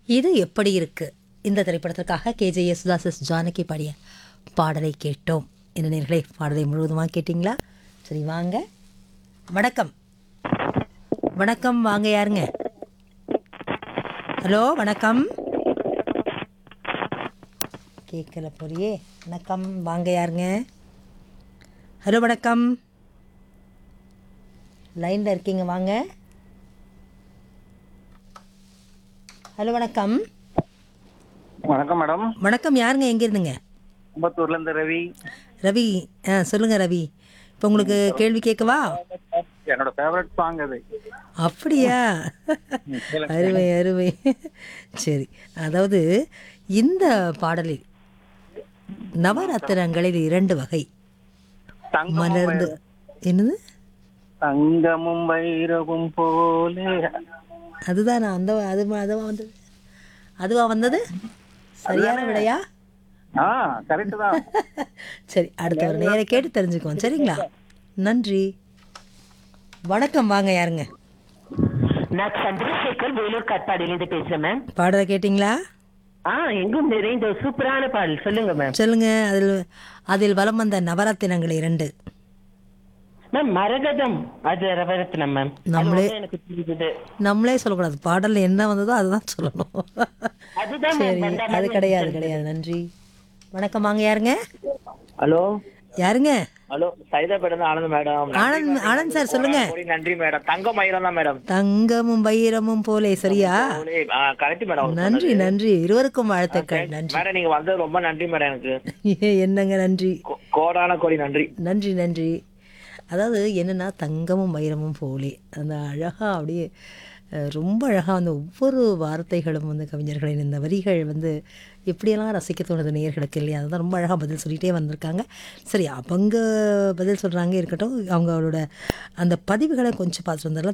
இது எப்படி இருக்கு இந்த திரைப்படத்திற்காக கேஜே யேசுதாஸ் ஜானகி பாடிய பாடலை கேட்டோம் என்ன நேர்களே பாடலை முழுவதுமாக கேட்டிங்களா சரி வாங்க வணக்கம் வணக்கம் வாங்க யாருங்க ஹலோ வணக்கம் கேட்கல போறியே வணக்கம் வாங்க யாருங்க ஹலோ வணக்கம் லைனில் இருக்கீங்க வாங்க ஹலோ வணக்கம் வணக்கம் மேடம் வணக்கம் யாருங்க எங்கே இருந்துங்க அம்பத்தூர்ல இருந்து ரவி ரவி ஆ சொல்லுங்கள் ரவி இப்போ உங்களுக்கு கேள்வி கேட்கவா என்னோட ஃபேவரட் சாங் அது அப்படியா அருமை அருமை சரி அதாவது இந்த பாடலில் நவரத்தினங்களில் இரண்டு வகை தங்கமும் மலர்ந்து என்னது தங்கமும் வைரவும் போலே அதுதான் நான் அந்த அது அதுவா வந்தது அதுவா வந்தது சரியான விடையா ஆ கரெக்ட் தான் சரி அடுத்த ஒரு நேரை கேட்டு தெரிஞ்சுக்குவோம் சரிங்களா நன்றி வணக்கம் வாங்க யாருங்க நான் சந்திரசேகர் வேலூர் காட்பாடியிலிருந்து பேசுறேன் மேம் பாடலை கேட்டிங்களா ஆ எங்கும் நிறைந்த ஒரு சூப்பரான பாடல் சொல்லுங்க மேம் சொல்லுங்க அதில் அதில் வலம் வந்த நவரத்தினங்கள் இரண்டு மேம் மரகதம் அது ரவரத்னம் மேம் நம்மளே- அது வந்து எனக்கு புரியுது நம்மளே சொல்லக்கூடாது பாடல் என்ன வந்ததோ அதுதான் சொல்லணும் அதுதான் ma'am, சரி வந்த அது மாதிரி கிடையாது கிடையாது நன்றி வணக்கம் வாங்க யாருங்க ஹலோ யாருங்க hello Saidapet Anand madam Anand Anand sir சொல்லுங்க கோடி நன்றி மேடம் தங்க மயிரம் தான் மேடம் தங்கமும் வைரமும் போலே சரியா கரெக்ட் மேடம் நன்றி நன்றி இருவருக்கும் வாழ்த்துக்கள் நன்றி மேடம் நீங்க வந்தது ரொம்ப நன்றி மேடம் எனக்கு என்னங்க நன்றி கோ- கோடான கோடி நன்றி நன்றி நன்றி அதாவது என்னென்னா தங்கமும் வைரமும் போலே அந்த அழகாக அப்படியே அஹ், ரொம்ப அழகாக அந்த ஒவ்வொரு வார்த்தைகளும் வந்து கவிஞர்களின் இந்த வரிகள் வந்து எப்படியெல்லாம் ரசிக்க தோணுது நேயர்களுக்கு இல்லையா அதுதான் ரொம்ப அழகாக பதில் சொல்லிகிட்டே வந்திருக்காங்க சரி அவங்க பதில் சொல்கிறாங்க இருக்கட்டும் அவங்களோட அந்த பதிவுகளை கொஞ்சம் பார்த்துட்டு வந்துடலாம்